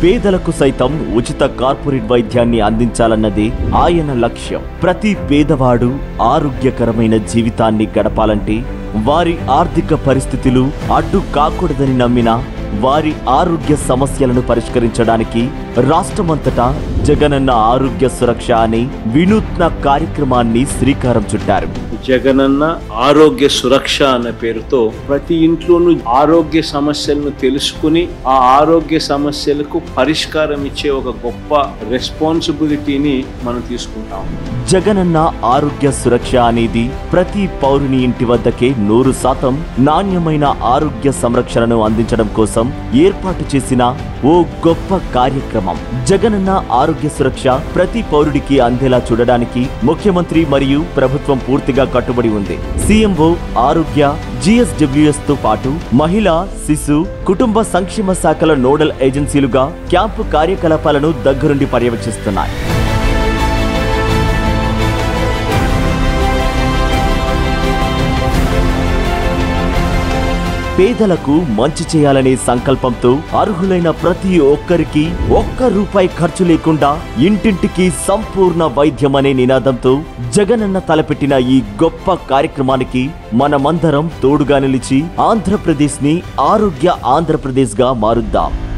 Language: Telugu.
పేదలకు సైతం ఉచిత కార్పొరేట్ వైద్యాన్ని అందించాలన్నది ఆయన లక్ష్యం ప్రతి పేదవాడు ఆరోగ్యకరమైన జీవితాన్ని గడపాలంటే వారి ఆర్థిక పరిస్థితులు అడ్డు కాకూడదని నమ్మిన వారి ఆరోగ్య సమస్యలను పరిష్కరించడానికి రాష్ట్రమంతటా జగనన్న ఆరోగ్య సురక్ష అనే వినూత్న కార్యక్రమాన్ని శ్రీకారం చుట్టారు జగనన్న ఆరోగ్య సురక్ష అనే పేరుతో ప్రతి ఇంట్లోనూ ఆరోగ్య సమస్యలను తెలుసుకుని ఆ ఆరోగ్య సమస్యలకు పరిష్కారం ఇచ్చే ఒక గొప్ప రెస్పాన్సిబిలిటీని మనం తీసుకుంటాం జగనన్న ఆరోగ్య సురక్ష అనేది ప్రతి పౌరుని ఇంటి వద్దకే నూరు శాతం నాణ్యమైన ఆరోగ్య సంరక్షణను అందించడం కోసం ఏర్పాటు చేసిన ఓ గొప్ప కార్యక్రమం జగనన్న ఆరోగ్య సురక్ష ప్రతి పౌరుడికి అందేలా చూడడానికి ముఖ్యమంత్రి మరియు ప్రభుత్వం పూర్తిగా కట్టుబడి ఉంది సీఎంఓ ఆరోగ్య జిఎస్డబ్ల్యూఎస్ తో పాటు మహిళా శిశు కుటుంబ సంక్షేమ శాఖల నోడల్ ఏజెన్సీలుగా క్యాంపు కార్యకలాపాలను దగ్గరుండి పర్యవేక్షిస్తున్నాయి పేదలకు మంచి చేయాలనే సంకల్పంతో అర్హులైన ప్రతి ఒక్కరికి ఒక్క రూపాయి ఖర్చు లేకుండా ఇంటింటికి సంపూర్ణ వైద్యం అనే నినాదంతో జగనన్న తలపెట్టిన ఈ గొప్ప కార్యక్రమానికి మనమందరం తోడుగా నిలిచి ఆంధ్రప్రదేశ్ ని ఆరోగ్య ఆంధ్రప్రదేశ్ గా మారుద్దాం